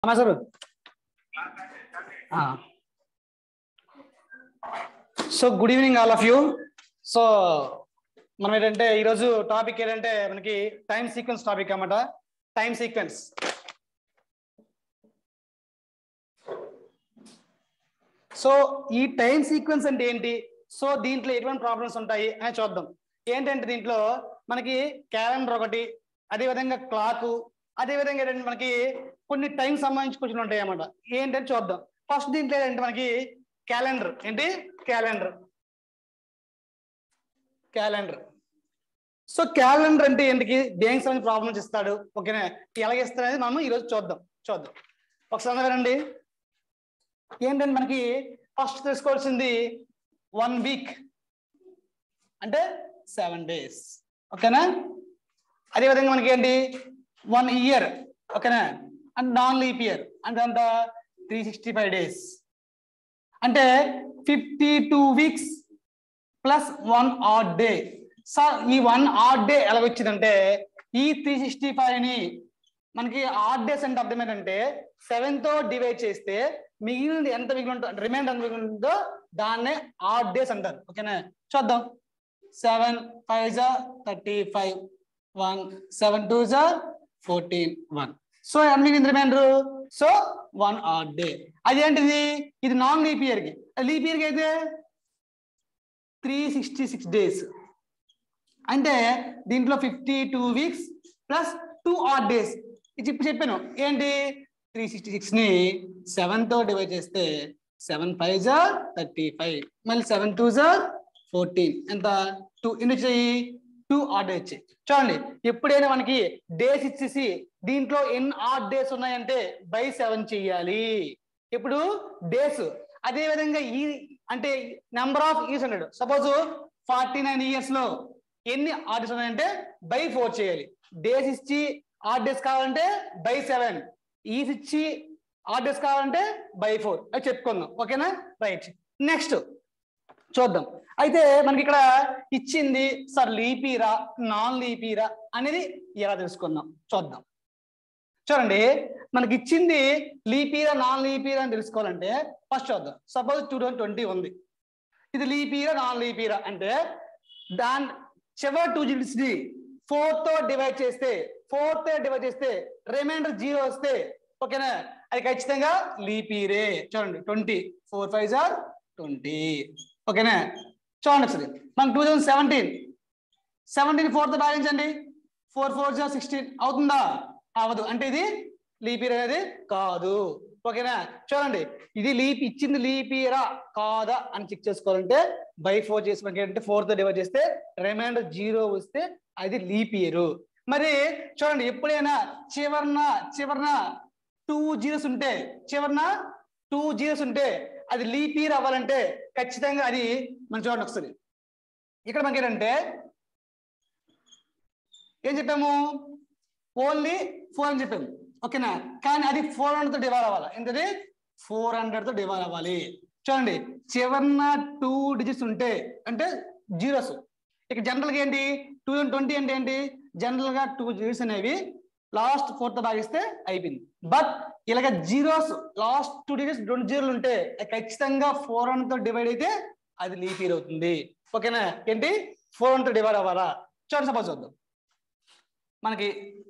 అమ్మా sir so good evening all of you so మనం ఏంటంటే ఈరోజు టాపిక్ ఏంటంటే మనకి టైం సీక్వెన్స్ టాపిక్ అన్నమాట టైం సీక్వెన్స్ సో ఈ టైం సీక్వెన్స్ అంటే ఏంటి సో దీంట్లో ఎటువంటి ప్రాబ్లమ్స్ ఉంటాయి అని చూద్దాం ఏంటంటే దీంట్లో మనకి క్యాలెండర్ ఒకటి అదేవిధంగా క్లాకు అదేవిధంగా ఏంటంటే మనకి కొన్ని టైం సంబంధించి క్వశ్చన్ ఉంటాయి అన్నమాట ఏంటంటే చూద్దాం ఫస్ట్ దీంట్లో ఏంటంటే మనకి క్యాలెండర్ ఏంటి క్యాలెండర్ క్యాలెండర్ సో క్యాలెండర్ అంటే ఏంటికి దేనికి సంబంధించి ప్రాబ్లమ్స్ ఇస్తాడు ఓకేనా ఎలాగ ఇస్తాడనేది మనం ఈరోజు చూద్దాం చూద్దాం ఒకసారి వినండి ఏంటంటే మనకి ఫస్ట్ తెలుసుకోవాల్సింది వన్ వీక్ అంటే సెవెన్ డేస్ ఓకేనా అదేవిధంగా మనకి ఏంటి వన్ ఇయర్ ఓకేనా అండ్ నాన్ లీప్ ఇయర్ అంటే అంత త్రీ సిక్స్టీ ఫైవ్ డేస్ అంటే fifty two weeks plus one odd day sir ఈ వన్ ఆడ్ డే ఎలాగొచ్చిందంటే ఈ త్రీ సిక్స్టీ ఫైవ్ ని మనకి ఆడ్ డేస్ అంటే అర్థం ఏంటంటే సెవెన్ తో డివైడ్ చేస్తే మిగిలింది ఎంత మిగిలి ఉంటుందో రిమైండర్ ఎంత మిగిలి ఉంటుందో దాన్నే ఆడ్ డేస్ అంటారు ఓకేనా చూద్దాం సెవెన్ ఫైవ్ జా thirty five one seven two జా ఫోర్టీన్ వన్ సో ఎంత మిగిలింది reminder so one odd day అదేంటిది ఇది నాన్ లీప్ ఇయర్ కి లీప్ ఇయర్ కి అయితే త్రీ సిక్స్టీ సిక్స్ డేస్ అంటే దీంట్లో fifty two weeks plus two odd days ఇది ఇప్పుడు చెప్పాను ఏంటి త్రీ సిక్స్టీ సిక్స్ ని సెవెన్ తో డివైడ్ చేస్తే సెవెన్ ఫైవ్ జా థర్టీ ఫైవ్ మళ్ళీ సెవెన్ టూ జా ఫోర్టీన్ ఎంత టూ ఎన్ని వచ్చాయి టూ ఆడ్ డే వచ్చాయి చూడండి ఎప్పుడైనా మనకి డేస్ ఇచ్చేసి దీంట్లో ఎన్ని ఆడ్ డేస్ ఉన్నాయంటే బై సెవెన్ చెయ్యాలి ఇప్పుడు డేస్ అదే విధంగా ఈ అంటే నెంబర్ ఆఫ్ ఇయర్స్ అన్నాడు సపోజ్ ఫార్టీ నైన్ ఇయర్స్ లో ఎన్ని ఆడ్ డేస్ ఉన్నాయంటే బై ఫోర్ చేయాలి డేస్ ఇచ్చి ఆడ్ డేస్ కావాలంటే బై సెవెన్ ఈస్ ఇచ్చి ఆడ్ డేస్ కావాలంటే బై ఫోర్ అది చెప్పుకుందాం ఓకేనా రైట్ నెక్స్ట్ చూద్దాం అయితే మనకి ఇక్కడ ఇచ్చింది సార్ లీపీరా నాన్ లీపీరా అనేది ఎలా తెలుసుకుందాం చూద్దాం చూడండి మనకి ఇచ్చింది లీపీరా నాన్ లీపీరా అని తెలుసుకోవాలంటే ఫస్ట్ చూద్దాం సపోజ్ టూ థౌసండ్ ట్వంటీ ఉంది ఇది లీపీరా నాన్ లీపీరా అంటే దాని చివరి టూ డిజిట్స్ ని ఫోర్ తో డివైడ్ చేస్తే ఫోర్ తో డివైడ్ చేస్తే రిమైండర్ జీరో వస్తే ఓకేనా అది ఖచ్చితంగా లీపీరే చూడండి ట్వంటీ ఫోర్ ఫైవ్ జార్ ట్వంటీ ఓకేనా చూడండి ఒకసారి మనకు two thousand seventeen seventeen fourth భాగించండి ఫోర్ ఫోర్ జార్ సిక్స్టీన్ అవుతుందా అవదు అంటే ఇది లీపీర్ అనేది కాదు ఓకేనా చూడండి ఇది లీప్ ఇచ్చింది లీపీరా కాదా అని చెక్ చేసుకోవాలంటే బై ఫోర్ చేసి మనకి ఏంటంటే ఫోర్ తో డివైడ్ చేస్తే రిమైండర్ జీరో వస్తే అది లీప్ ఇయర్ మరి చూడండి ఎప్పుడైనా చివరన చివరన టూ జీరోస్ ఉంటే చివరన టూ జీరోస్ ఉంటే అది లీప్ ఇయర్ అవ్వాలంటే ఖచ్చితంగా అది మనం చూడండి ఒకసారి ఇక్కడ మనకి ఏంటంటే ఏం చెప్పాము ఓన్లీ ఫోర్ అని చెప్పాము ఓకేనా కానీ అది ఫోర్ హండ్రెడ్ తో డివైడ్ అవ్వాలి ఏంటది ఫోర్ హండ్రెడ్ తో డివైడ్ అవ్వాలి చూడండి చివరిన టూ డిజిట్స్ ఉంటే అంటే జీరోస్ ఇక జనరల్ గా ఏంటి టూ థౌసండ్ ట్వంటీ అంటే ఏంటి జనరల్ గా టూ జీరోస్ అనేవి లాస్ట్ ఫోర్ తో భాగిస్తే అయిపోయింది బట్ ఇలాగ జీరోస్ లాస్ట్ టూ డిజిట్స్ రెండు జీరోలు ఉంటే అది ఖచ్చితంగా ఫోర్ హండ్రెడ్ తో డివైడ్ అయితే అది లీప్ ఇయర్ అవుతుంది ఓకేనా ఏంటి ఫోర్ హండ్రెడ్ డివైడ్ అవ్వాలా చూడండి సపోజ్ చూద్దాం మనకి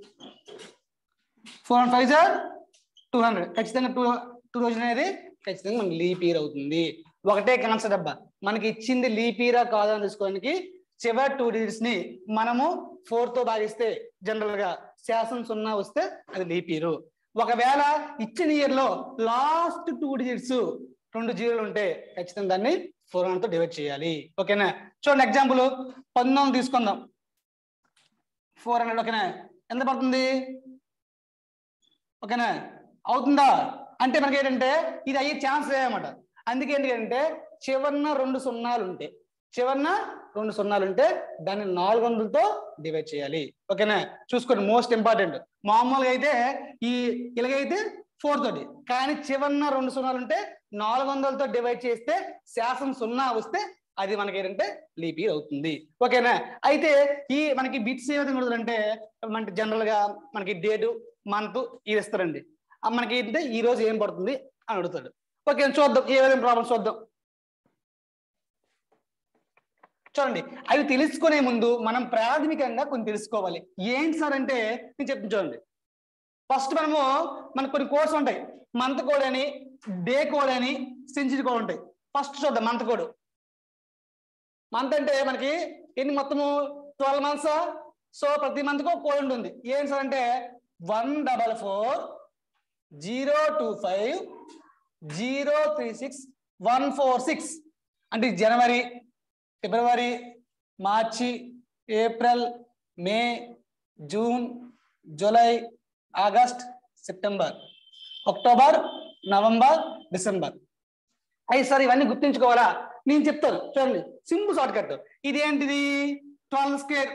four hundred five sir two hundred ఖచ్చితంగా టూ టూ థౌజండ్ అనేది ఖచ్చితంగా మనకి లీప్ ఇయర్ అవుతుంది ఒకటే కాన్సెప్ట్ అబ్బా మనకి ఇచ్చింది లీప్ ఇయరా కాదా అని తెలుసుకోవడానికి చివరి టూ డిజిట్స్ ని మనము ఫోర్ తో భాగిస్తే జనరల్ గా శాసనం సున్నా వస్తే అది లీప్ ఇయర్ ఒకవేళ ఇచ్చిన ఇయర్ లో లాస్ట్ టూ డిజిట్స్ రెండు జీరోలు ఉంటే ఖచ్చితంగా దాన్ని ఫోర్ హండ్రెడ్ తో డివైడ్ చేయాలి ఓకేనా చూడండి ఎగ్జాంపుల్ పంతొమ్మిది తీసుకుందాం ఫోర్ హండ్రెడ్ ఓకేనా ఎంత పడుతుంది ఓకేనా అవుతుందా అంటే మనకి ఏంటంటే ఇది అయ్యే ఛాన్స్ లేదన్నమాట అందుకే ఏంటంటే చివరిన రెండు సున్నాలు ఉంటే చివరిన రెండు సున్నాలు ఉంటే దాన్ని నాలుగు వందలతో డివైడ్ చేయాలి ఓకేనా చూసుకోండి మోస్ట్ ఇంపార్టెంట్ మామూలుగా అయితే ఈ ఇలాగైతే ఫోర్ తోటి కానీ చివరిన రెండు సున్నాలు ఉంటే నాలుగు వందలతో డివైడ్ చేస్తే శాసనం సున్నా వస్తే అది మనకి ఏంటంటే లీప్ ఇయర్ అవుతుంది ఓకేనా అయితే ఈ మనకి బిట్స్ ఏ విధంగా అంటే మనకి జనరల్ గా మనకి డేటు మంత్ ఇది ఇస్తారండి ఆ మనకి ఏంటంటే ఈ రోజు ఏం పడుతుంది అని అడుగుతాడు ఓకే చూద్దాం ఏ విధంగా ప్రాబ్లమ్ చూద్దాం చూడండి అవి తెలుసుకునే ముందు మనం ప్రాథమికంగా కొన్ని తెలుసుకోవాలి ఏంటి సార్ అంటే నేను చెప్తాను చూడండి ఫస్ట్ మనము మనకు కొన్ని కోడ్స్ ఉంటాయి మంత్ కోడ్ అని డే కోడ్ అని సెంచరీ కోడ్ ఉంటాయి ఫస్ట్ చూద్దాం మంత్ కోడ్ మంత్ అంటే మనకి ఎన్ని మొత్తము ట్వెల్వ్ మంత్స్ సో ప్రతి మంత్ ఒక కోడ్ ఉంటుంది ఏంటి సార్ అంటే one double four zero two five zero three six one four six అంటే జనవరి ఫిబ్రవరి మార్చి April May June July August September October November December అయ్యి సార్ ఇవన్నీ గుర్తుంచుకోవాలా నేను చెప్తాను చూడండి సింపుల్ షార్ట్ కట్ ఇదేంటిది ట్వెల్వ్ స్క్వేర్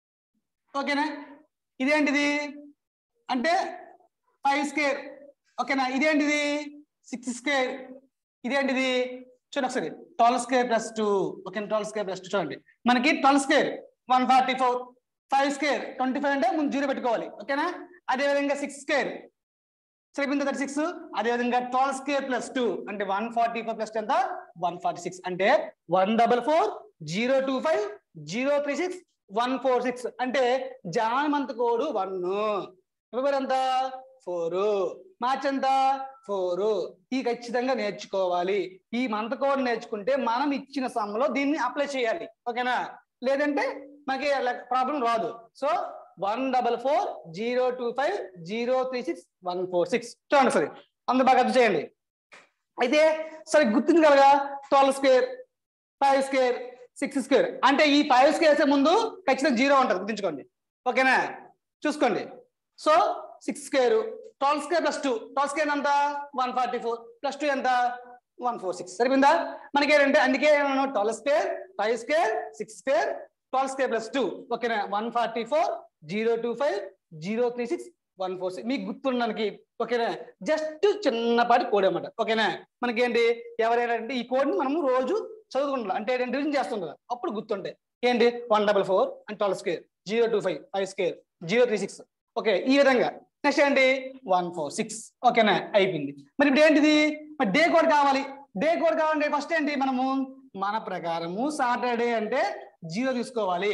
ఓకేనా ఇదేంటిది అంటే ఫైవ్ స్క్వేర్ ఓకేనా ఇదేంటిది సిక్స్ స్క్వేర్ ఇదేంటిది చూడండి ఒకసారి twelve square plus two okay twelve square plus two చూడండి మనకి twelve square one forty four five square twenty five అంటే ముందు జీరో పెట్టుకోవాలి ఓకేనా అదేవిధంగా సిక్స్ స్క్వేర్ సరిపోయింది థర్టీ సిక్స్ అదేవిధంగా ట్వెల్వ్ స్క్వేర్ ప్లస్ టూ అంటే వన్ ఫార్టీ ఫోర్ ప్లస్ ఎంత వన్ ఫార్టీ సిక్స్ అంటే one double four zero two five zero three six one four six అంటే జాన్ మంత్ కోడ్ వన్ ఫిబ్రవరి ఎంత four March ఎంత four ఈ ఖచ్చితంగా నేర్చుకోవాలి ఈ మంత్ కోడ్ నేర్చుకుంటే మనం ఇచ్చిన సమ్లో దీన్ని అప్లై చేయాలి ఓకేనా లేదంటే మనకి ప్రాబ్లం రాదు so one double four zero two five zero three six one four six చూడండి సరే అందరూ బాగా అర్థం చేయండి అయితే సరే గుర్తుంచగలగా twelve square five square six square అంటే ఈ ఫైవ్ స్క్వేర్స్ ముందు ఖచ్చితంగా జీరో ఉంటుంది గుర్తుంచుకోండి ఓకేనా చూసుకోండి so six square twelve square plus two twelve square ఎంత one forty four plus two ఎంత వన్ ఫోర్ సిక్స్ సరిపోయిందా మనకి ఏంటంటే అందుకే twelve square five square six square twelve square plus two ఓకేనా one forty four zero two five zero three six one four six మీకు గుర్తుండడానికి ఓకేనా జస్ట్ చిన్నపాటి కోడ్ అనమాట ఓకేనా మనకేంటి ఎవరైనా అంటే ఈ కోడ్ని మనము రోజు చదువుకుంటాం అంటే రివిజన్ చేస్తుంటాం అప్పుడు గుర్తుంటాయి ఏంటి one double four and twelve square zero two five five square zero three six okay ఈ విధంగా నెక్స్ట్ ఏంటి వన్ ఫోర్ సిక్స్ ఓకేనా అయిపోయింది మరి ఇప్పుడు ఏంటిది మరి డే కోడ్ కావాలి డే కోడ్ కావాలంటే ఫస్ట్ ఏంటి మనము మన ప్రకారము సాటర్డే అంటే జీరో తీసుకోవాలి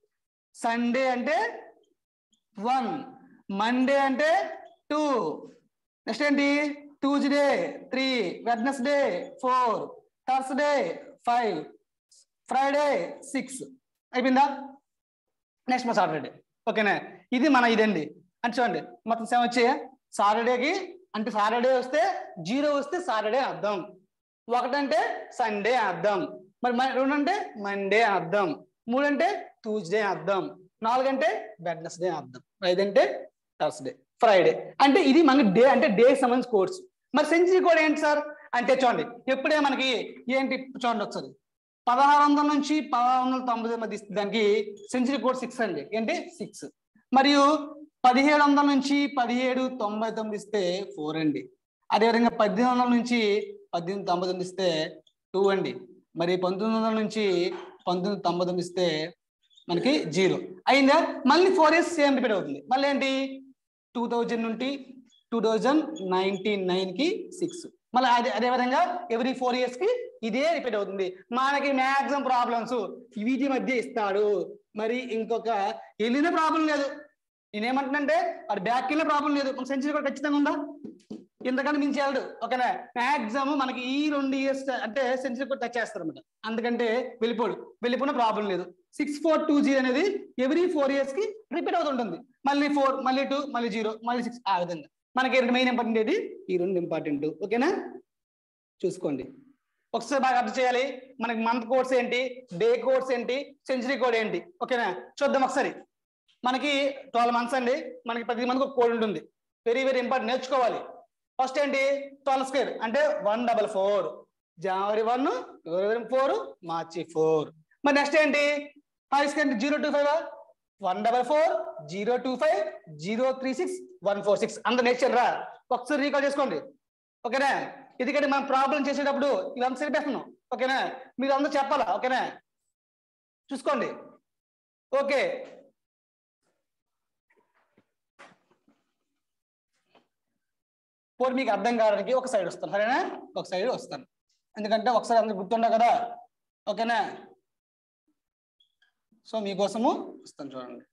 సండే అంటే వన్ మండే అంటే టూ నెక్స్ట్ ఏంటి Tuesday three Wednesday four Thursday five Friday six అయిపోయిందా నెక్స్ట్ మా సాటర్డే ఓకేనా ఇది మన ఇదండి అంటే చూడండి మొత్తం సెవెన్ వచ్చే సాటర్డేకి అంటే సాటర్డే వస్తే జీరో వస్తే సాటర్డే అర్థం ఒకటంటే సండే అర్థం మరి మ- రెండు అంటే మండే అర్థం మూడు అంటే ట్యూస్డే అర్థం నాలుగు అంటే వెడ్నెస్డే అర్థం ఐదు అంటే థర్స్డే ఫ్రైడే అంటే ఇది మనకి డే అంటే డే సంబంధించి కోర్స్ మరి సెంచరీ కోడ్ ఏంటి సార్ అంటే చూడండి ఎప్పుడే మనకి ఏంటి చూడండి ఒకసారి పదహారు వందల నుంచి పదహారు వందల తొంభై మధ్య ఇస్తే దానికి సెంచరీ కోడ్ సిక్స్ అండి ఏంటి సిక్స్ మరియు పదిహేడు వందల నుంచి పదిహేడు తొంభై తొమ్మిది ఇస్తే ఫోర్ అండి అదేవిధంగా పద్దెనిమిది వందల నుంచి పద్దెనిమిది తొంభై తొమ్మిది ఇస్తే టూ అండి మరి పంతొమ్మిది వందల నుంచి పంతొమ్మిది తొంభై తొమ్మిది ఇస్తే మనకి జీరో అయిందా మళ్ళీ ఫోర్ ఇయర్స్ సేమ్ రిపీట్ అవుతుంది మళ్ళీ ఏంటి టూ థౌజండ్ నుండి టూ థౌజండ్ నైన్టీ నైన్ కి సిక్స్ మళ్ళీ అదే అదే విధంగా ఎవ్రీ ఫోర్ ఇయర్స్ కి ఇదే రిపీట్ అవుతుంది మనకి మ్యాక్సిమం ప్రాబ్లమ్స్ వీటి మధ్య ఇస్తాడు మరి ఇంకొక వెళ్ళిన ప్రాబ్లం లేదు నేనేమంటున్నానంటే అది బ్యాక్ వెళ్ళిన ప్రాబ్లం లేదు మన సెంచరీ కూడా ఖచ్చితంగా ఉందా ఇంతకన్నా మించి వెళ్ళడు ఓకేనా మ్యాక్సిమం మనకి ఈ రెండు ఇయర్స్ అంటే సెంచరీ కూడా టచ్ చేస్తారు అనమాట అందుకంటే వెళ్ళిపోడు వెళ్ళిపోయిన ప్రాబ్లం లేదు సిక్స్ ఫోర్ టూ జీరో అనేది ఎవ్రీ ఫోర్ ఇయర్స్ కి రిపీట్ అవుతుంటుంది మళ్ళీ ఫోర్ మళ్ళీ టూ మళ్ళీ జీరో మళ్ళీ సిక్స్ ఆ విధంగా మనకి రెండు మెయిన్ ఇంపార్టెంట్ ఏది ఈ రెండు ఇంపార్టెంట్ ఓకేనా చూసుకోండి ఒకసారి బాగా అర్థం చేయాలి మనకి మంత్ కోడ్స్ ఏంటి డే కోడ్స్ ఏంటి సెంచరీ కోడ్ ఏంటి ఓకేనా చూద్దాం ఒకసారి మనకి ట్వెల్వ్ మంత్స్ అండి మనకి ప్రతి మంత్కి ఒక కోడ్ ఉంటుంది వెరీ వెరీ ఇంపార్టెంట్ నేర్చుకోవాలి ఫస్ట్ ఏంటి ట్వెల్వ్ స్క్వేర్ అంటే వన్ డబల్ ఫోర్ జనవరి వన్ ఫిబ్రవరి ఫోర్ మార్చి ఫోర్ మరి నెక్స్ట్ ఏంటి five square zero two five one double four zero two five zero three six one four six అంత నేర్చారు రా ఒకసారి రీకాల్ చేసుకోండి ఓకేనా ఎందుకంటే మనం ప్రాబ్లం చేసేటప్పుడు ఇదంతా సరిపేస్తున్నాం ఓకేనా మీరు అందరూ చెప్పాలా ఓకేనా చూసుకోండి ఓకే ఫోర్ మీకు అర్థం కావడానికి ఒక సైడ్ వస్తాను సరేనా ఒక సైడ్ వస్తాను ఎందుకంటే ఒకసారి అందరు గుర్తుండవు కదా ఓకేనా సో మీకోసము వస్తాను చూడండి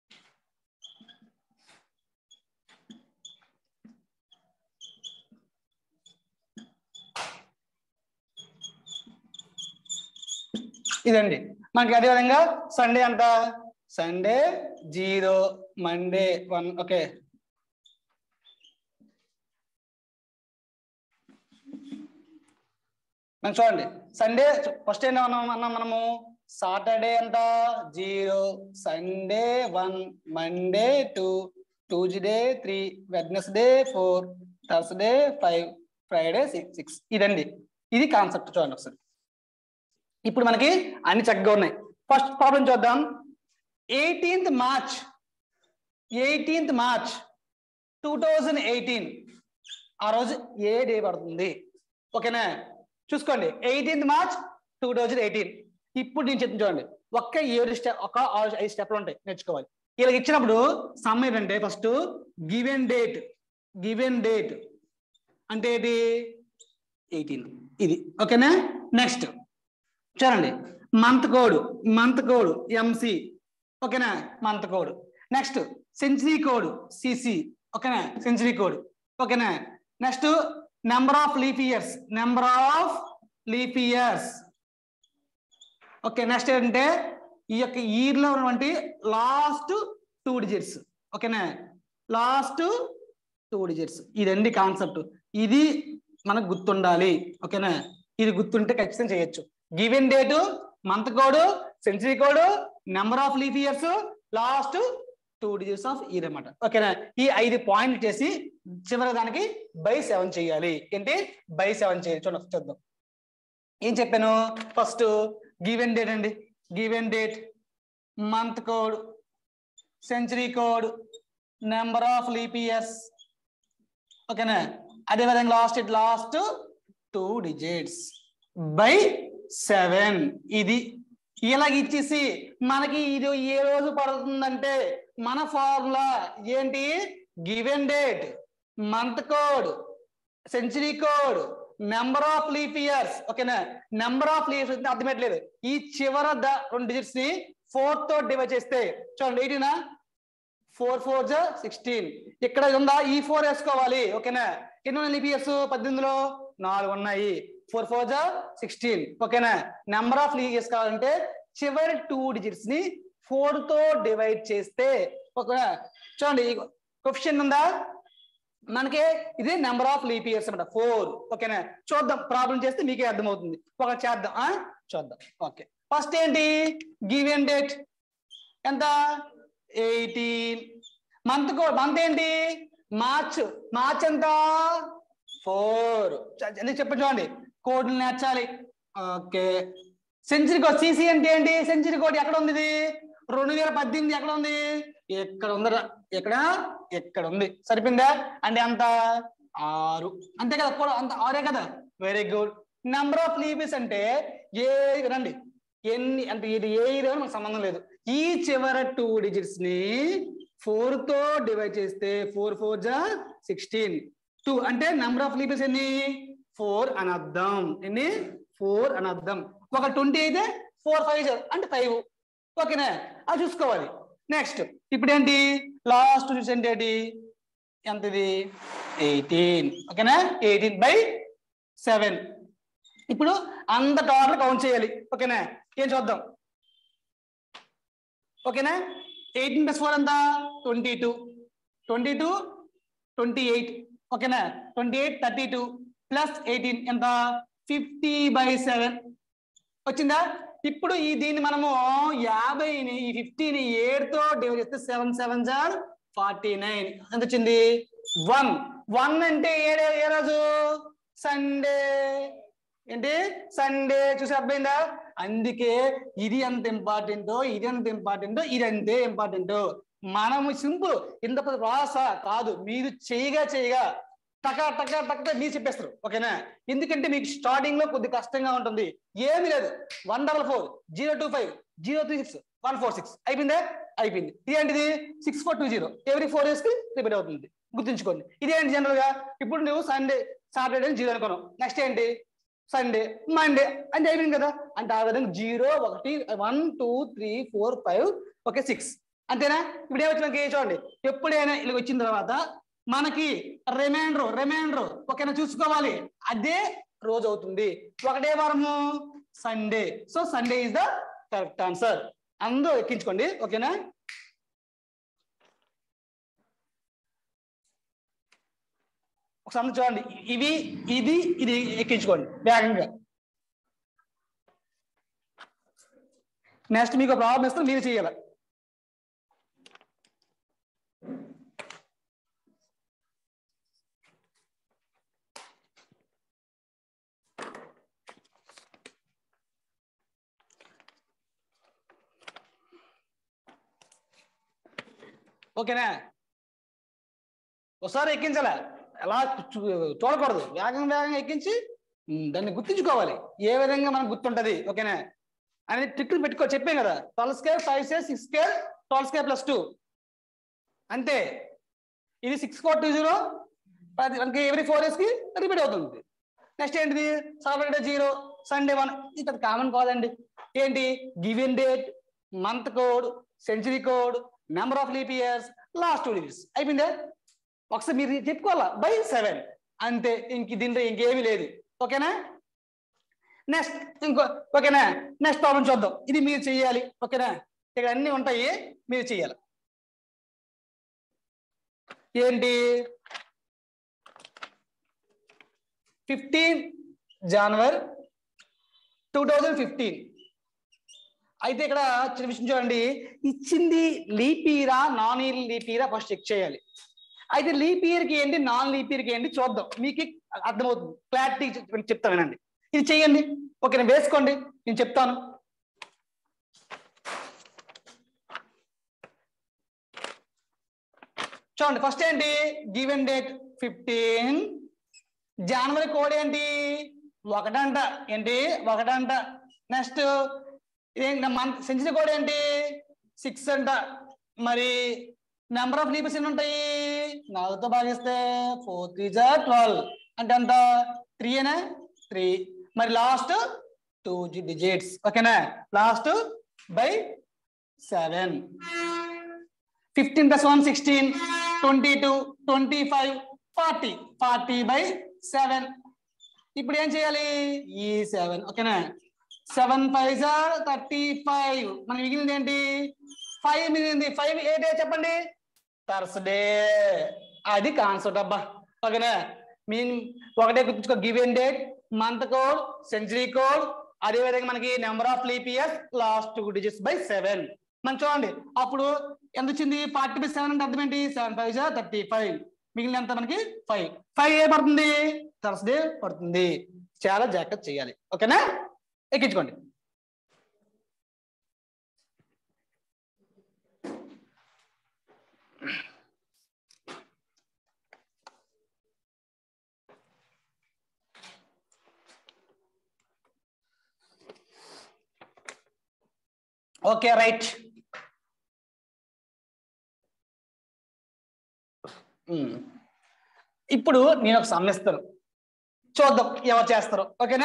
ఇదండి మనకి అదే విధంగా సండే అంత Sunday zero Monday one okay మనం చూడండి సండే ఫస్ట్ ఏంటి అన్నాం అన్నాం మనము సాటర్డే ఎంత zero Sunday one Monday two Tuesday three Wednesday four Thursday five Friday six six ఇదండి ఇది కాన్సెప్ట్ చూడండి ఒకసారి ఇప్పుడు మనకి అన్ని చక్కగా ఉన్నాయి ఫస్ట్ ప్రాబ్లం చూద్దాం eighteenth March eighteenth March two thousand eighteen ఆ రోజు ఏ డే పడుతుంది ఓకేనా చూసుకోండి eighteenth March two thousand eighteen ఇప్పుడు నేను చెప్తాను చూడండి ఒక్క ఏడు స్టెప్ ఒక ఆరు ఐదు స్టెప్లు ఉంటాయి నేర్చుకోవాలి ఇలా ఇచ్చినప్పుడు సమ్ ఏంటంటే first given date given date అంటే ఏంటి ఎయిటీన్ ఇది ఓకేనా నెక్స్ట్ చూడండి month code month code MC ఓకేనా month code next century code CC ఓకేనా సెంచరీ కోడ్ ఓకేనా next number of leap years number of leap years okay next ఏంటంటే ఈ యొక్క ఇయర్ లో ఉన్నటువంటి లాస్ట్ టూ డిజిట్స్ ఓకేనా లాస్ట్ టూ డిజిట్స్ ఇదండి కాన్సెప్ట్ ఇది మనకు గుర్తుండాలి ఓకేనా ఇది గుర్తుంటే ఖచ్చితంగా చేయొచ్చు given date month code century code number of leap years last two digits of year అనమాట ఓకేనా ఈ ఐదు పాయింట్లు చేసి చివరి దానికి బై సెవెన్ చేయాలి ఏంటి బై సెవెన్ చేయాలి చూడండి చూద్దాం ఏం చెప్పాను ఫస్ట్ గివెన్ డేట్ అండి given date month code century code number of leap years ఓకేనా అదే విధంగా last it last two digits by seven ఇది ఇలాగ ఇచ్చేసి మనకి ఇది ఏ రోజు పడుతుందంటే మన ఫార్ములా ఏంటి given date month code century code number of leap years ఓకేనా నెంబర్ ఆఫ్ లీఫ్ అర్థమేట్లేదు ఈ చివర ద రెండు డిజిట్స్ ని ఫోర్ తో డివైడ్ చేస్తే చూడండి ఎయిటీనా ఫోర్ ఫోర్ జా సిక్స్టీన్ ఇక్కడ ఉందా ఈ ఫోర్ వేసుకోవాలి ఓకేనా ఎన్ని ఉన్నాయి లీఫ్ ఇయర్స్ పద్దెనిమిదిలో నాలుగు ఉన్నాయి ఫోర్ ఫోర్ జా సిక్స్టీన్ ఓకేనా నెంబర్ ఆఫ్ లీఫ్ ఇయర్స్ కావాలంటే చివరి టూ డిజిట్స్ ని ఫోర్ తో డివైడ్ చేస్తే ఓకేనా చూడండి క్వశ్చన్ ఉందా మనకి ఇది నెంబర్ ఆఫ్ లీప్ ఇయర్స్ అనమాట ఫోర్ ఓకేనా చూద్దాం ప్రాబ్లం చేస్తే మీకే అర్థమవుతుంది ఒక చేద్దాం ఆ? చూద్దాం ఓకే ఫస్ట్ ఏంటి గివెన్ డేట్ ఎంత ఎయిటీన్ మంత్ కో మంత్ ఏంటి మార్చ్ మార్చ్ ఎంత ఫోర్ ఎందుకు చెప్పండి చూడండి కోడ్లు నేర్చాలి ఓకే సెంచరీ కోడ్ సిసి అంటే ఏంటి సెంచరీ కోడ్ ఎక్కడ ఉంది ఇది రెండు వేల పద్దెనిమిది ఎక్కడ ఉంది ఎక్కడ ఉందరా ఎక్కడ ఎక్కడ ఉంది సరిపోయిందా అంటే అంత ఆరు అంతే కదా కూడా అంత ఆరే కదా very good number of leaps అంటే ఏ రండి ఎన్ని అంటే ఇది ఏ ఇయర్ మనకు సంబంధం లేదు ఈ చివర టూ డిజిట్స్ ని ఫోర్ తో డివైడ్ చేస్తే ఫోర్ ఫోర్ జా సిక్స్టీన్ టూ అంటే నెంబర్ ఆఫ్ లీవ్స్ ఎన్ని ఫోర్ అని అర్థం ఎన్ని ఫోర్ అని అర్థం ఒక ట్వంటీ అయితే ఫోర్ ఫైవ్ అంటే ఫైవ్ ఓకేనా అది చూసుకోవాలి నెక్స్ట్ ఇప్పుడు ఏంటి లాస్ట్ చూసండి ఏంటి ఎంత ఇది ఎయిటీన్ ఓకేనా ఎయిటీన్ బై సెవెన్ ఇప్పుడు అంత టోటల్ కౌంట్ చేయాలి ఓకేనా ఏం చూద్దాం ఓకేనా ఎయిటీన్ ప్లస్ ఫోర్ ఎంత twenty two twenty two twenty eight ఓకేనా twenty eight thirty two plus eighteen fifty by బై సెవెన్ వచ్చిందా ఇప్పుడు ఈ దీన్ని మనము యాభైని ఈ ఫిఫ్టీని తో డివైడ్ చేస్తే సెవెన్ సెవెన్ జార్ ఫార్టీ నైన్ ఎంత వచ్చింది వన్ వన్ అంటే ఏ డే- ఏ రోజు సండే ఏంటి సండే చూసి అర్థమైందా అందుకే ఇది ఎంత ఇంపార్టెంటో ఇది ఎంత ఇంపార్టెంటో ఇది అంతే ఇంపార్టెంట్ మనము సింపుల్ ఇంత పెద్ద రాస కాదు మీరు చేయగా చేయగా టకా టకా టకా మీరు చెప్పేస్తారు ఓకేనా ఎందుకంటే మీకు స్టార్టింగ్ లో కొద్ది కష్టంగా ఉంటుంది ఏమీ లేదు one double four zero two five zero three six one four six అయిపోయిందా అయిపోయింది ఇది ఏంటిది six four two zero every four years కి రిపీట్ అవుతుంది గుర్తుంచుకోండి ఇదేంటి జనరల్ గా ఇప్పుడు నువ్వు సండే సాటర్డే జీరో అనుకున్నావు నెక్స్ట్ ఏంటి సండే మండే అంటే అయిపోయింది కదా అంటే ఆ విధంగా జీరో ఒకటి one two three four five okay six అంతేనా ఇప్పుడు ఏమొచ్చి మనకి చూడండి ఎప్పుడైనా ఇలా వచ్చిన తర్వాత మనకి రిమైండర్ రిమైండర్ ఓకేనా చూసుకోవాలి అదే రోజు అవుతుంది ఒకటే వారము Sunday so Sunday is the correct answer అందరూ ఎక్కించుకోండి ఓకేనా ఒకసారి అందరూ చూడండి ఇవి ఇది ఇది ఎక్కించుకోండి వేగంగా నెక్స్ట్ మీకు ప్రాబ్లం ఇస్తే మీరు చేయాలి ఓకేనా ఒకసారి ఎక్కించాలా ఎలా చూ- చూడకూడదు వేగం వేగంగా ఎక్కించి ఉమ్, దాన్ని గుర్తించుకోవాలి ఏ విధంగా మనకు గుర్తుంటది ఓకేనా అనేది ట్రిక్ పెట్టుకో చెప్పాం కదా twelve square five square six square twelve square plus two అంతే ఇది సిక్స్ ఫోర్ టూ జీరో మనకి ఎవ్రీ ఫోర్ ఇయర్స్ కి రిపీట్ అవుతుంది నెక్స్ట్ ఏంటిది సాటర్డే జీరో సండే వన్ ఇది కామన్ కాదండి ఏంటి given date month code century code number of leap years last two digits అయిపోయిందే ఒకసారి మీరు చెప్పుకోవాలా బై సెవెన్ అంతే ఇంక దీంట్లో ఇంకేమీ లేదు ఓకేనా నెక్స్ట్ ఇంకో ఓకేనా నెక్స్ట్ ప్రాబ్లం చూద్దాం ఇది మీరు చెయ్యాలి ఓకేనా ఇక్కడ అన్ని ఉంటాయి మీరు చెయ్యాలి ఏంటి ఫిఫ్టీన్ జనవరి టూ థౌజండ్ ఫిఫ్టీన్ అయితే ఇక్కడ చిన్న విషయం చూడండి ఇచ్చింది లీప్ ఇయరా నాన్ లీప్ ఇయరా ఫస్ట్ చెక్ చేయాలి అయితే లీప్ ఇయర్ కి ఏంటి నాన్ లీప్ ఇయర్ కి ఏంటి చూద్దాం మీకు అర్థమవుతుంది క్లారిటీ చెప్తాను వినండి ఇది చేయండి ఓకే నేను వేసుకోండి నేను చెప్తాను చూడండి ఫస్ట్ ఏంటి గివెన్ డేట్ ఫిఫ్టీన్ జనవరి కోడ్ ఏంటి ఒకటంట ఏంటి ఒకటంట నెక్స్ట్ ఏంటి మంత్ సెంచరీ కోడ్ ఏంటి సిక్స్ అంట మరి నెంబర్ ఆఫ్ లీపర్స్ ఎన్ని ఉంటాయి నాలుగుతో భాగిస్తే ఫోర్ త్రీ జా ట్వెల్వ్ అంటే ఎంత త్రీ అనే త్రీ మరి లాస్ట్ టూ డిజిట్స్ ఓకేనా last by seven fifteen plus one sixteen twenty two twenty five forty forty by seven ఇప్పుడు ఏం చేయాలి ఈ సెవెన్ ఓకేనా seven five sir thirty five మన మిగిలింది ఏంటి ఫైవ్ మిగిలింది ఫైవ్ ఏ డే చెప్పండి థర్స్డే అది కాన్సెప్ట్ అబ్బా ఓకేనా మీన్ ఒకటే గుర్తుంచుకో given date month code century code అదే విధంగా మనకి number of leap years last two digits by seven మనం చూడండి అప్పుడు ఎంత వచ్చింది ఫార్టీ బై సెవెన్ అంటే అర్థం ఏంటి సెవెన్ ఫైవ్ జా థర్టీ ఫైవ్ మిగిలిన ఎంత మనకి ఫైవ్ ఫైవ్ ఏ పడుతుంది థర్స్డే పడుతుంది చాలా జాగ్రత్త చేయాలి ఓకేనా ఎక్కించుకోండి ఓకే రైట్ ఇప్పుడు నేను ఒక సమ్ ఇస్తాను చూద్దాం ఎవరు చేస్తారు ఓకేనా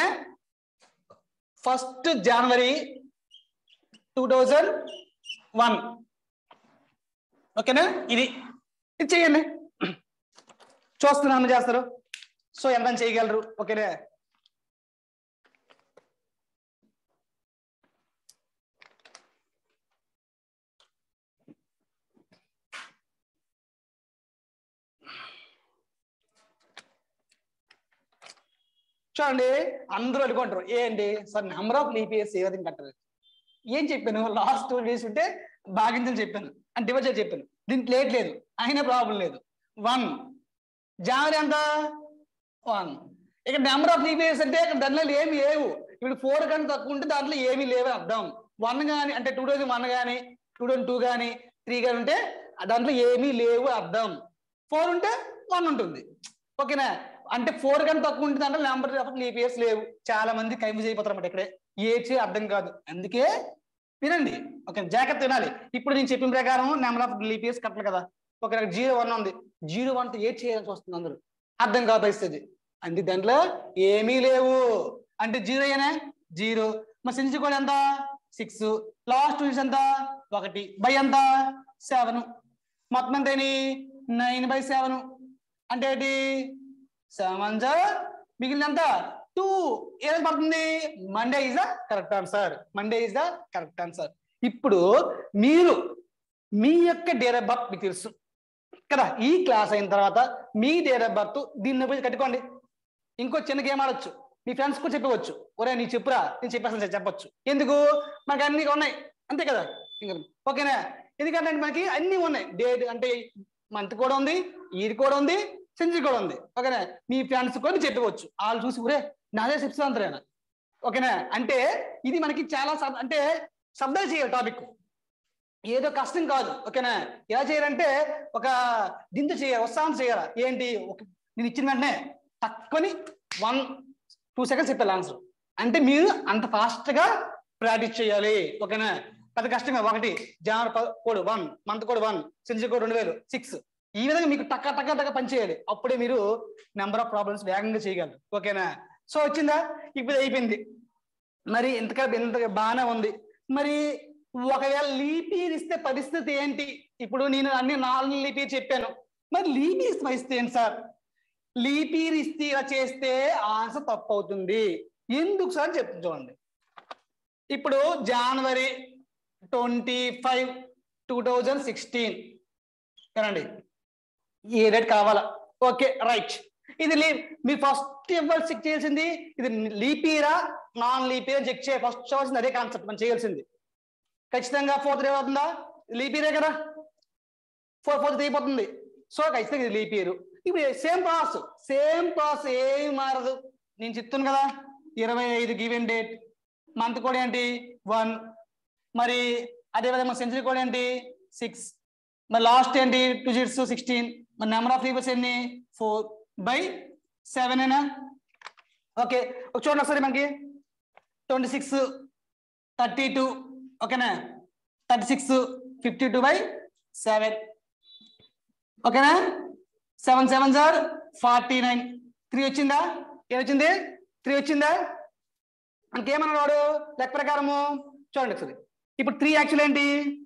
ఫస్ట్ జనవరి టూ థౌజండ్ వన్ ఓకేనా ఇది ఇది చెయ్యండి చూస్తున్నాను చేస్తారు సో ఎంత చేయగలరు ఓకేనా చూడండి అందరూ అనుకుంటారు ఏంటి sir number of leap years ఏ విధంగా కట్టారు ఏం చెప్పాను లాస్ట్ టూ డేస్ ఉంటే భాగించని చెప్పాను అంటే డివైడ్ చేసి చెప్పాను దీనికి లేట్ లేదు అయినా ప్రాబ్లం లేదు వన్ జనవరి ఎంత వన్ ఇక్కడ నెంబర్ ఆఫ్ లీప్ ఇయర్స్ అంటే ఇక్కడ దాంట్లో ఏమి లేవు ఇప్పుడు ఫోర్ కానీ తక్కువ ఉంటే దాంట్లో ఏమీ లేవు అర్థం వన్ కానీ అంటే టూ థౌజండ్ వన్ కానీ టూ థౌజండ్ టూ కానీ త్రీ కానీ ఉంటే దాంట్లో ఏమీ లేవు అర్థం ఫోర్ ఉంటే వన్ ఉంటుంది ఓకేనా అంటే ఫోర్ కన్నా తక్కువ ఉంటుంది అంటే నెంబర్ ఆఫ్ లీప్ ఇయర్స్ లేవు చాలా మంది కన్ఫ్యూజ్ అయిపోతారు అన్నమాట ఇక్కడే ఏచి అర్థం కాదు అందుకే వినండి ఓకే జాగ్రత్త వినాలి ఇప్పుడు నేను చెప్పిన ప్రకారం నెంబర్ ఆఫ్ లీప్ ఇయర్స్ కట్టాలి కదా ఒక జీరో వన్ ఉంది జీరో వన్ తో ఎయిట్ చేయాల్సి వస్తుంది అందరూ అర్థం కాదు పరిస్థితి అంటే దాంట్లో ఏమీ లేవు అంటే జీరో ఏనే జీరో మరి సెంచరీ కూడా ఎంత సిక్స్ లాస్ట్ డిజిట్ ఎంత ఒకటి బై ఎంత సెవెన్ మొత్తం ఎంత నైన్ బై సెవెన్ అంటే ఏంటి సెవెన్ జా మిగిలిన ఎంత టూ ఏది పడుతుంది Monday is the correct answer Monday is the correct answer ఇప్పుడు మీరు మీ యొక్క డేట్ ఆఫ్ బర్త్ మీకు తెలుసు కదా ఈ క్లాస్ అయిన తర్వాత మీ డేట్ ఆఫ్ బర్త్ దీన్ని పోయి కట్టుకోండి ఇంకో చిన్న గేమ్ ఆడొచ్చు మీ ఫ్రెండ్స్ కూడా చెప్పవచ్చు ఒరే నీ చెప్పురా నేను చెప్పేస్తాను చెప్పొచ్చు ఎందుకు మనకి అన్ని ఉన్నాయి అంతే కదా ఇంకా ఓకేనా ఎందుకంటే మనకి అన్ని ఉన్నాయి డేట్ అంటే మంత్ కూడా ఉంది ఇయర్ కూడా ఉంది సెంచరీ కూడా ఉంది ఓకేనా మీ ఫ్రెండ్స్ కూడా చెప్పవచ్చు వాళ్ళు చూసి ఒరే నాదే చెప్తాను అంతరేనా ఓకేనా అంటే ఇది మనకి చాలా సబ్- అంటే శబ్దాలు చేయాలి టాపిక్ ఏదో కష్టం కాదు ఓకేనా ఎలా చేయాలంటే ఒక దింత చేయాలి ఉత్సాహం చేయాలి ఏంటి ఒక నేను ఇచ్చిన వెంటనే తక్కువని వన్ టూ సెకండ్స్ చెప్పాలి ఆన్సర్ అంటే మీరు అంత ఫాస్ట్ గా ప్రాక్టీస్ చేయాలి ఓకేనా పెద్ద కష్టంగా ఒకటి జనవరి ప- code one month code one century code రెండు వేలు సిక్స్ ఈ విధంగా మీకు టక్క టక్క టక్క పని చేయాలి అప్పుడే మీరు నెంబర్ ఆఫ్ ప్రాబ్లమ్స్ వేగంగా చేయగలరు ఓకేనా సో వచ్చిందా ఇప్పుడు అయిపోయింది మరి ఇంతగా ఇంతగా బాగానే ఉంది మరి ఒకవేళ లీపీర్ ఇస్తే పరిస్థితి ఏంటి ఇప్పుడు నేను అన్ని నాలుగు లీపీర్ చెప్పాను మరి లీపీర్ ఇస్తే పరిస్థితి ఏంటి సార్ లీపీర్ ఇస్తే ఇలా చేస్తే ఆన్సర్ తప్పు అవుతుంది ఎందుకు సార్ చెప్తాను చూడండి ఇప్పుడు జనవరి twenty five two thousand sixteen ఏనండి ఏ డేట్ కావాలా ఓకే రైట్ ఇది లీ మీరు ఫస్ట్ ఇవ్వాల్సి చెక్ చేయాల్సింది ఇది లీపీరా నాన్ లీపీరా చెక్ చేయ ఫస్ట్ చేయాల్సింది అదే కాన్సెప్ట్ మనం చేయాల్సింది ఖచ్చితంగా ఫోర్త్ డే అవుతుందా లీపీరే కదా ఫోర్ ఫోర్త్ అయిపోతుంది సో ఖచ్చితంగా ఇది లీపీరు ఇప్పుడు సేమ్ ప్రాసెస్ సేమ్ ప్రాసెస్ ఏమి మారదు నేను చెప్తాను కదా ఇరవై ఐదు గివెన్ డేట్ మంత్ కూడా ఏంటి వన్ మరి అదేవిధంగా సెంచరీ కూడా ఏంటి సిక్స్ మరి లాస్ట్ ఏంటి టూ జీట్స్ సిక్స్టీన్ మరి నెంబర్ ఆఫ్ లీవర్స్ ఎన్ని ఫోర్ బై సెవెన్ అయినా ఓకే ఒక చూడండి ఒకసారి మనకి ట్వంటీ సిక్స్ థర్టీ టూ ఓకేనా thirty six fifty two by seven ఓకేనా seven seven sir forty nine three వచ్చిందా ఏం వచ్చింది త్రీ వచ్చిందా మనకేమన్నా వాడు లెక్క ప్రకారము చూడండి ఒకసారి ఇప్పుడు త్రీ యాక్చువల్ ఏంటి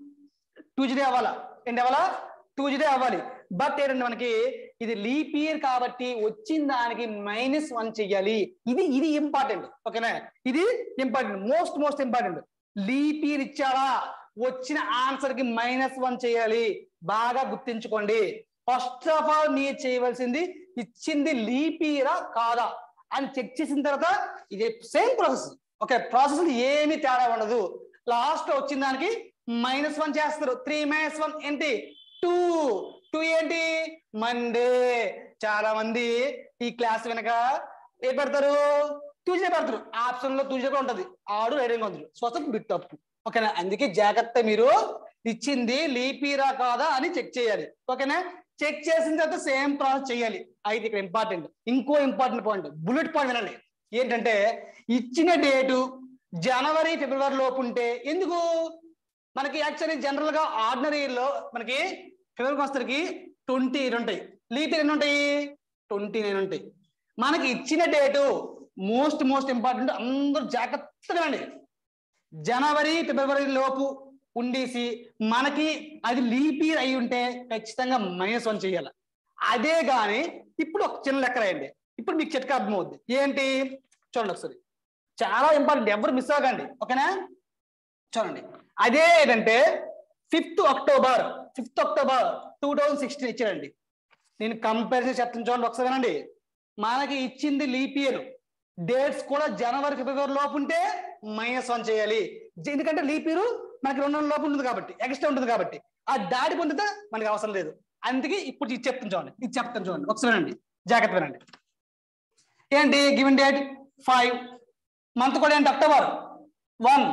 టూ జీడే అవ్వాలా ఏంటి అవ్వాలా టూ జీడే అవ్వాలి బట్ ఏంటంటే మనకి ఇది లీప్ ఇయర్ కాబట్టి వచ్చిన దానికి మైనస్ వన్ చెయ్యాలి ఇది ఇది ఇంపార్టెంట్ ఓకేనా ఇది important most most important leap year ఇచ్చాడా వచ్చిన ఆన్సర్ కి మైనస్ వన్ చేయాలి బాగా గుర్తించుకోండి ఫస్ట్ ఆఫ్ ఆల్ మీరు చేయవలసింది ఇచ్చింది లీప్ ఇయరా కాదా అని చెక్ చేసిన తర్వాత ఇది సేమ్ ప్రాసెస్ ఓకే ప్రాసెస్ ఏమీ తేడా ఉండదు లాస్ట్ వచ్చిన దానికి మైనస్ వన్ చేస్తారు త్రీ మైనస్ వన్ ఏంటి టూ టూ ఏంటి మండే చాలా మంది ఈ క్లాస్ వెనక ఏ పెడతారు ట్యూస్డే పెడతారు ఆప్షన్ లో ట్యూస్డే కూడా ఉంటది ఆడు రైడింగ్ ఉంది స్వతం బిట్ తప్పు ఓకేనా అందుకే జాగ్రత్త మీరు ఇచ్చింది లీపీరా కాదా అని చెక్ చేయాలి ఓకేనా చెక్ చేసిన తర్వాత సేమ్ ప్రాసెస్ చేయాలి అయితే ఇక్కడ ఇంపార్టెంట్ ఇంకో ఇంపార్టెంట్ పాయింట్ బుల్లెట్ పాయింట్ వినండి ఏంటంటే ఇచ్చిన డేటు జనవరి ఫిబ్రవరి లోపు ఉంటే ఎందుకు మనకి యాక్చువల్లీ జనరల్ గా ఆర్డినరీలో మనకి ఫిబ్రవరికి వస్తరికి ట్వంటీ ఉంటాయి లీప్ ఎన్ని ఉంటాయి ట్వంటీ నైన్ ఉంటాయి మనకి ఇచ్చిన డేటు మోస్ట్ మోస్ట్ ఇంపార్టెంట్ అందరూ జాగ్రత్తగా అండి జనవరి ఫిబ్రవరి లోపు ఉండేసి మనకి అది లీప్ ఇయర్ అయి ఉంటే ఖచ్చితంగా మైనస్ వన్ చేయాలి అదే గాని ఇప్పుడు ఒక చిన్న లెక్క రాయండి ఇప్పుడు మీకు చిట్కా అర్థమవుద్ది ఏంటి చూడండి ఒకసారి చాలా ఇంపార్టెంట్ ఎవరు మిస్ అవ్వకండి ఓకేనా చూడండి అదే ఏంటంటే fifth October fifth October two thousand sixteen ఇచ్చారండి నేను కంపారిజన్ చెప్తాను చూడండి ఒకసారి వినండి మనకి ఇచ్చింది లీప్ ఇయర్ డేట్స్ కూడా జనవరి ఫిబ్రవరి లోపు ఉంటే మైనస్ వన్ చేయాలి జ- ఎందుకంటే లీప్ ఇయర్ మనకి రెండు నెలల లోపు ఉంటుంది కాబట్టి ఎక్స్ట్రా ఉంటుంది కాబట్టి ఆ దాడి పొందితే మనకి అవసరం లేదు అందుకే ఇప్పుడు ఇది చెప్తాను చూడండి ఇది చెప్తాను చూడండి ఒకసారి వినండి జాగ్రత్త వినండి ఏంటి గివెన్ డేట్ ఫైవ్ మంత్ కూడా ఏంటి October one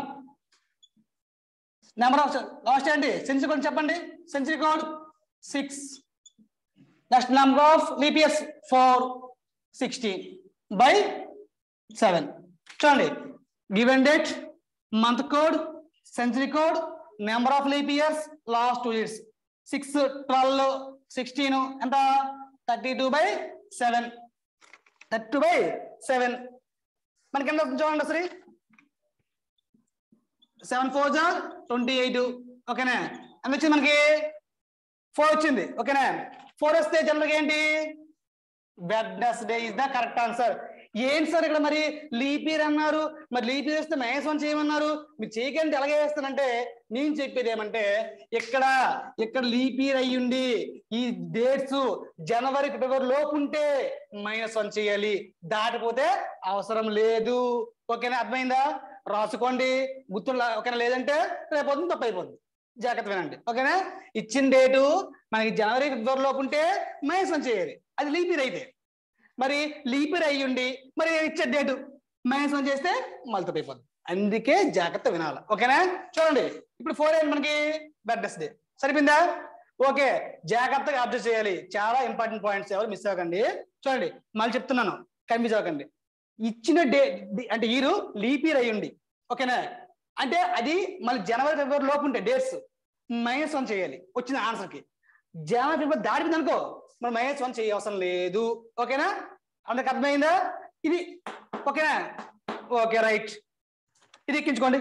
number of last ఏంటి సెంచరీ కోడ్ చెప్పండి century code six next number of leap years four sixteen by seven చూడండి given date month code century code number of leap years last two years six twelve sixteen ఎంత thirty two by seven thirty two by seven మనకి ఎంత వస్తుంది చూడండి సరే seven four జా twenty eight ఓకేనా ఎంత వచ్చింది మనకి ఫోర్ వచ్చింది ఓకేనా ఫోర్ వస్తే జనరల్గా ఏంటి Wednesday is the correct answer ఏంటి సార్ ఇక్కడ మరి లీప్ ఇయర్ అన్నారు మరి లీప్ ఇయర్ వస్తే మైనస్ వన్ చేయమన్నారు మీరు చేయకండి ఎలాగే వేస్తానంటే నేను చెప్పేది ఏమంటే ఇక్కడ ఇక్కడ లీప్ ఇయర్ అయ్యుండి ఈ డేట్స్ జనవరి ఫిబ్రవరి లోపు ఉంటే మైనస్ వన్ చేయాలి దాటిపోతే అవసరం లేదు ఓకేనా అర్థమైందా రాసుకోండి గుర్తు ఓకేనా లేదంటే రేపు తప్పు అయిపోతుంది జాగ్రత్త వినండి ఓకేనా ఇచ్చిన డేటు మనకి జనవరి ఫిబ్రవరి లోపు ఉంటే మైనస్ వన్ చేయాలి అది లీప్ ఇయర్ అయితే మరి లీప్ ఇయర్ అయ్యి ఉండి మరి ఇచ్చే డేటు మైనస్ వన్ చేస్తే మళ్ళీ అయిపోద్ది అందుకే జాగ్రత్త వినాలి ఓకేనా చూడండి ఇప్పుడు ఫోర్ అయింది మనకి బెడ్నెస్ డే సరిపోయిందా ఓకే జాగ్రత్తగా అబ్జర్వ్ చేయాలి చాలా ఇంపార్టెంట్ పాయింట్స్ ఎవరు మిస్ అవ్వకండి చూడండి మళ్ళీ చెప్తున్నాను కన్ఫ్యూజ్ అవ్వకండి ఇచ్చిన డే అంటే ఈరు లీప్ ఇయర్ అయ్యి ఉండి ఓకేనా అంటే అది మళ్ళీ జనవరి ఫిబ్రవరి లోపు ఉంటే డేట్స్ మైనస్ వన్ చేయాలి వచ్చిన ఆన్సర్కి జనవరి ఫిబ్రవరి దాటింది అనుకో మనం మైనస్ వన్ చేయ అవసరం లేదు ఓకేనా అందరికి అర్థమైందా ఇది ఓకేనా ఓకే రైట్ ఇది ఎక్కించుకోండి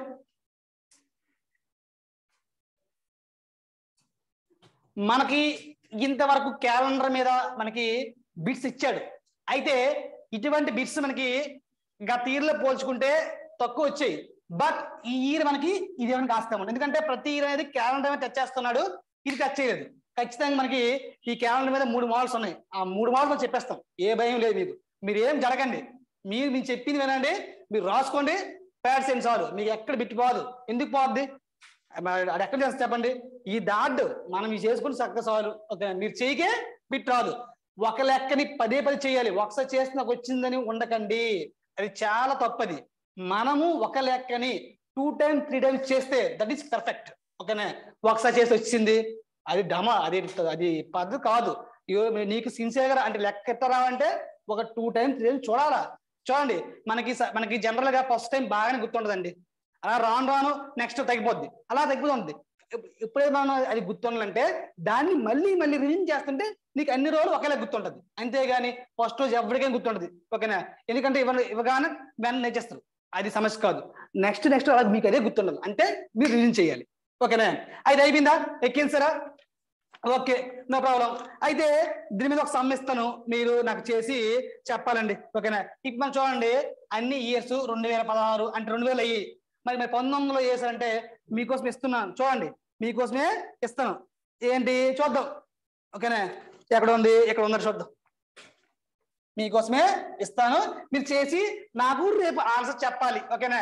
మనకి ఇంతవరకు క్యాలెండర్ మీద మనకి బిట్స్ ఇచ్చాడు అయితే ఇటువంటి బిట్స్ మనకి గత ఇయర్లో పోల్చుకుంటే తక్కువ వచ్చాయి బట్ ఈ ఇయర్ మనకి ఇది ఏమైనా కాస్తాము ఎందుకంటే ప్రతి ఇయర్ అనేది క్యాలెండర్ మీద టచ్ చేస్తున్నాడు ఇది టచ్ చేయలేదు ఖచ్చితంగా మనకి ఈ క్యాలెండర్ మీద మూడు మోడల్స్ ఉన్నాయి ఆ మూడు మోడల్స్ చెప్పేస్తాం ఏ భయం లేదు మీకు మీరు ఏం జరగండి మీరు మీరు చెప్పింది వినండి మీరు రాసుకోండి ప్యాడ్స్ ఏం చాలు మీకు ఎక్కడ బిట్టుపోదు ఎందుకు పోద్ది మరి అది ఎక్కడ చేస్తే చెప్పండి ఈ దాడ్ మనం ఇది చేసుకుని చక్కగా చాలు ఓకే మీరు చేయకే బిట్ రాదు ఒక లెక్కని పదే పది చేయాలి ఒకసారి చేస్తే నాకు వచ్చిందని ఉండకండి అది చాలా తప్పది మనము ఒక లెక్కని టూ టైమ్స్ త్రీ టైమ్స్ చేస్తే దట్ ఈస్ పర్ఫెక్ట్ ఓకేనా ఒకసారి చేసి వచ్చింది అది డమ అది అది పద్ధతి కాదు ఇగో నీకు సిన్సియర్గా అంటే లెక్క ఎత్తరా అంటే ఒక టూ టైమ్స్ త్రీ టైమ్స్ చూడాలా చూడండి మనకి స- మనకి జనరల్ గా ఫస్ట్ టైం బాగానే గుర్తుండదండి అలా రాను రాను నెక్స్ట్ తగ్గిపోద్ది అలా తగ్గిపోతుంది ఎప్- ఎప్పుడైతే మనం అది గుర్తుండాలంటే దాన్ని మళ్ళీ మళ్ళీ రివిజన్ చేస్తుంటే నీకు అన్ని రోజులు ఒకేలా గుర్తుంటది అంతేగాని ఫస్ట్ రోజు ఎవరికైనా గుర్తుంటది ఓకేనా ఎందుకంటే ఇవ్వ ఇవ్వగానే వెంటనే నేర్చేస్తారు అది సమస్య కాదు నెక్స్ట్ నెక్స్ట్ అలా మీకు అదే గుర్తుండదు అంటే మీరు రివిజన్ చేయాలి ఓకేనా అయితే అయిపోయిందా ఎక్కించారా ఓకే నో ప్రాబ్లం అయితే దీని మీద ఒక సమ్ ఇస్తాను మీరు నాకు చేసి చెప్పాలండి ఓకేనా ఇప్పుడు మనం చూడండి అన్ని ఇయర్స్ రెండు వేల పదహారు అంటే రెండు వేలు అయ్యి మరి మరి పంతొమ్మిదిలో చేశారంటే మీకోసం ఇస్తున్నాను చూడండి మీకోసమే ఇస్తాను ఏంటి చూద్దాం ఓకేనా ఎక్కడ ఉంది ఎక్కడ ఉందని చూద్దాం మీకోసమే ఇస్తాను మీరు చేసి నాకు రేపు ఆన్సర్ చెప్పాలి ఓకేనా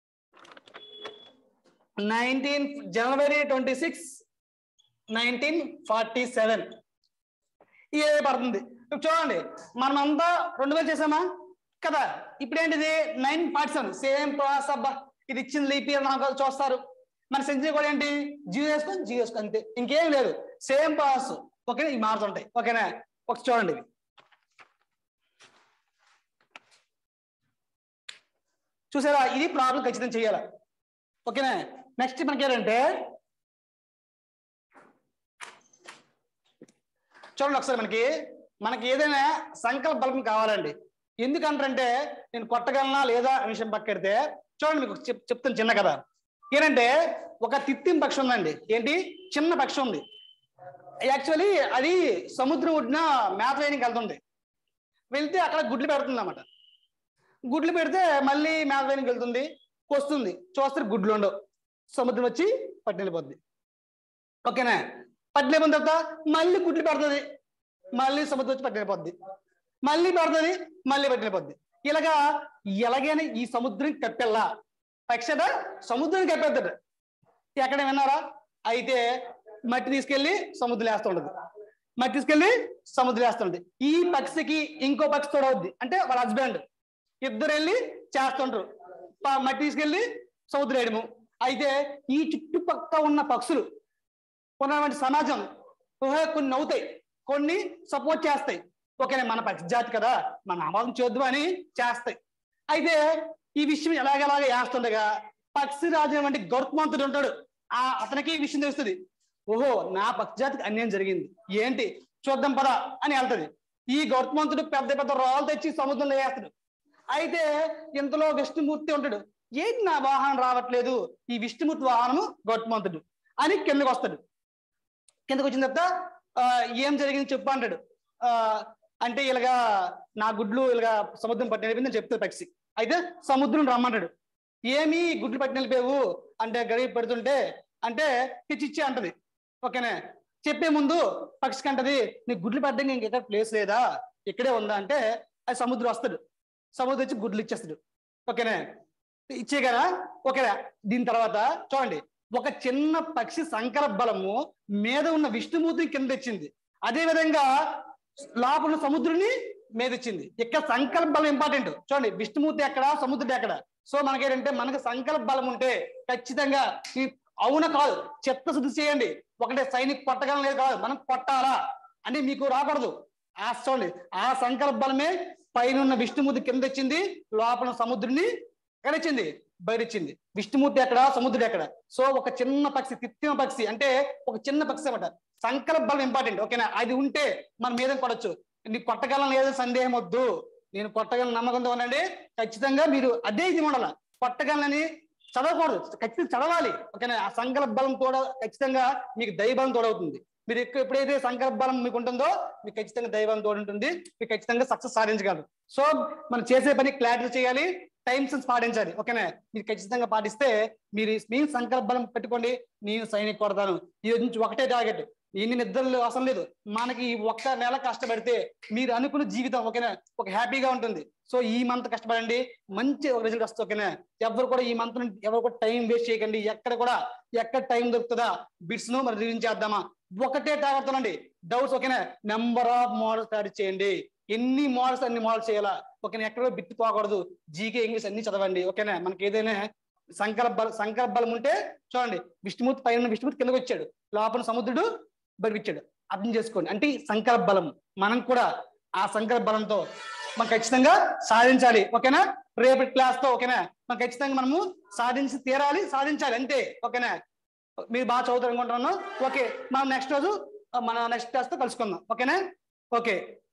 నైన్టీన్ జనవరి twenty six nineteen forty seven ఏ పడుతుంది ఇప్పుడు చూడండి మనం అంతా రెండు వేలు చేసామా కదా ఇప్పుడు ఏంటిది nine forty seven same process అబ్బా ఇది ఇచ్చిన లీప్ ఇయర్ నాకు చూస్తారు మన సెంచరీ కూడా ఏంటి జీరో వేసుకొని జీరో వేసుకొని అంతే ఇంకేం లేదు సేమ్ ప్రాసెస్ ఓకేనా ఇవి మారుతుంటాయి ఓకేనా ఒకటి చూడండి ఇవి చూసారా ఇది ప్రాబ్లం ఖచ్చితంగా చేయాలా ఓకేనా నెక్స్ట్ మనకి ఏంటంటే చూడండి ఒకసారి మనకి మనకి ఏదైనా సంకల్ప బలం కావాలండి ఎందుకంటారంటే నేను కొట్టగలనా లేదా అనే విషయం పక్కెడితే చూడండి మీకు చెప్ చెప్తాను చిన్న కదా ఏంటంటే ఒక తిత్తిం పక్షి ఉందండి ఏంటి చిన్న పక్షి ఉంది యాక్చువల్లీ అది సముద్రం ఒడ్డున మేత వేయడానికి వెళ్తుంది వెళ్తే అక్కడ గుడ్లు పెడుతుంది అన్నమాట గుడ్లు పెడితే మళ్ళీ మేత వేయడానికి వెళ్తుంది వస్తుంది చూస్తే గుడ్లు ఉండవు సముద్రం వచ్చి పట్టినపోద్ది ఓకేనా పట్టిన తర్వాత మళ్ళీ గుడ్లు పెడుతుంది మళ్ళీ సముద్రం వచ్చి పట్టినపోద్ది మళ్ళీ పెడుతుంది మళ్ళీ పట్టినపోద్ది ఇలాగా ఎలాగైనా ఈ సముద్రం కప్పెల్లా పక్షట సముద్రం కప్పేద్దట ఎక్కడ విన్నారా అయితే మట్టి తీసుకెళ్లి సముద్రం వేస్తుంటది మట్టి తీసుకెళ్లి సముద్రం వేస్తుంటది ఈ పక్షికి ఇంకో పక్షి తోడవుద్ది అంటే వాళ్ళ హస్బెండ్ ఇద్దరు వెళ్ళి చేస్తుంటారు ప- మట్టి తీసుకెళ్లి సముద్రం వేయడము అయితే ఈ చుట్టుపక్కల ఉన్న పక్షులు ఉన్నటువంటి సమాజం ఊహ కొన్ని నవ్వుతాయి కొన్ని సపోర్ట్ చేస్తాయి ఓకేనే మన పక్షి జాతి కదా మన ఆమోదం చేద్దాం అని చేస్తాయి అయితే ఈ విషయం ఎలాగెలాగ వేస్తుండగా పక్షి రాజు వంటి గౌరవమంతుడు ఉంటాడు ఆ అతనికి ఈ విషయం తెలుస్తుంది ఓహో నా పక్షజాతికి అన్యాయం జరిగింది ఏంటి చూద్దాం పద అని వెళ్తది ఈ గౌతమంతుడు పెద్ద పెద్ద రాళ్ళు తెచ్చి సముద్రంలో వేస్తాడు అయితే ఇంతలో విష్ణుమూర్తి ఉంటాడు ఏంటి నా వాహనం రావట్లేదు ఈ విష్ణుమూర్తి వాహనము గౌతమంతుడు అని కిందకు వస్తాడు కిందకు వచ్చిన తర్వాత ఆ, ఏం జరిగింది చెప్పు అంటాడు ఆ, అంటే ఇలాగా నా గుడ్లు ఇలాగా సముద్రం పట్టిన వెళ్ళిపోయిందని చెప్తాడు పక్షి అయితే సముద్రం రమ్మంటాడు ఏమి గుడ్లు పట్టిన వెళ్ళిపోయావు అంటే గడిపి పెడుతుంటే అంటే పిచ్చిచ్చి అంటది ఓకేనే చెప్పే ముందు పక్షికి అంటది నీ గుడ్లు పడ్డానికి ఇంకెక్కడ ప్లేస్ లేదా ఇక్కడే ఉందా అంటే అది సముద్రం వస్తాడు సముద్రం వచ్చి గుడ్లు ఇచ్చేస్తాడు ఓకేనే ఇచ్చే కదా ఓకేనా దీని తర్వాత చూడండి ఒక చిన్న పక్షి సంకర బలము మీద ఉన్న విష్ణుమూర్తిని కింద తెచ్చింది అదే విధంగా లోపల ఉన్న సముద్రుని మీద ఇచ్చింది ఇక్కడ సంకల్ప బలం ఇంపార్టెంట్ చూడండి విష్ణుమూర్తి ఎక్కడ సముద్రుడు ఎక్కడ సో మనకేంటంటే మనకు సంకల్ప బలం ఉంటే ఖచ్చితంగా ఈ అవున కాదు చిత్తశుద్ధి చేయండి ఒకటే సైనిక్ కొట్టగలం లేదు కాదు మనం కొట్టాలా అని మీకు రాకూడదు ఆ చూడండి ఆ సంకల్ప బలమే పైన ఉన్న విష్ణుమూర్తి కింద ఇచ్చింది లోపల ఉన్న సముద్రుని ఎక్కడ ఇచ్చింది బయట ఇచ్చింది విష్ణుమూర్తి ఎక్కడ సముద్రుడు ఎక్కడ సో ఒక చిన్న పక్షి కృత్రిమ పక్షి అంటే ఒక చిన్న పక్షి అనమాట సంకల్ప బలం ఇంపార్టెంట్ ఓకేనా అది ఉంటే మనం మీద కొడచ్చు నీకు కొట్టగలం లేదు సందేహం వద్దు నేను కొట్టగలను నమ్మకంతో ఉండండి ఖచ్చితంగా మీరు అదే ఇది ఉండాల కొట్టగలనని చదవకూడదు ఖచ్చితంగా చదవాలి ఓకేనా ఆ సంకల్ప బలం కూడా ఖచ్చితంగా మీకు దైవం తోడవుతుంది మీరు ఎక్కువ ఎప్పుడైతే సంకల్ప బలం మీకు ఉంటుందో మీకు ఖచ్చితంగా దైవం తోడు ఉంటుంది మీకు ఖచ్చితంగా సక్సెస్ సాధించగలరు సో మనం చేసే పని క్లారిటీ చేయాలి టైం సెన్స్ పాటించాలి ఓకేనా మీరు ఖచ్చితంగా పాటిస్తే మీరు మీ సంకల్ప బలం పెట్టుకోండి నేను సైనిక్ కొడతాను ఈ రోజు నుంచి ఒకటే టార్గెట్ ఎన్ని నిద్రలు అవసరం లేదు మనకి ఈ ఒక్క నెల కష్టపడితే మీరు అనుకున్న జీవితం ఓకేనా ఒక హ్యాపీగా ఉంటుంది సో ఈ మంత్ కష్టపడండి మంచి రిజల్ట్ వస్తుంది ఓకేనా ఎవరు కూడా ఈ మంత్ ఎవరు కూడా టైం వేస్ట్ చేయకండి ఎక్కడ కూడా ఎక్కడ టైం దొరుకుతుందా బిట్స్ ను మరి రివిజన్ చేద్దామా ఒకటే టార్గెట్ అండి డౌట్స్ ఓకేనా నెంబర్ ఆఫ్ మోడల్స్ తయారు చేయండి ఎన్ని మోడల్స్ అన్ని మోడల్స్ చేయాలా ఓకేనా ఎక్కడ బిట్టు పోకూడదు జీకే ఇంగ్లీష్ అన్ని చదవండి ఓకేనా మనకి ఏదైనా సంకల్ప బలం సంకల్ప బలం ఉంటే చూడండి విష్ణుమూర్తి పైన ఉన్న విష్ణుమూర్తి కిందకి వచ్చాడు లోపల సముద్రుడు బరిపించాడు అర్థం చేసుకోండి అంటే ఈ సంకల్ప బలం మనం కూడా ఆ సంకల్ప బలంతో మనం ఖచ్చితంగా సాధించాలి ఓకేనా రేపటి క్లాస్ తో ఓకేనా మనం ఖచ్చితంగా మనము సాధించి తీరాలి సాధించాలి అంతే ఓకేనా మీరు బాగా చదువుతారు అనుకుంటున్నాను ఓకే మనం నెక్స్ట్ రోజు మన నెక్స్ట్ క్లాస్ తో కలుసుకుందాం ఓకేనా ఓకే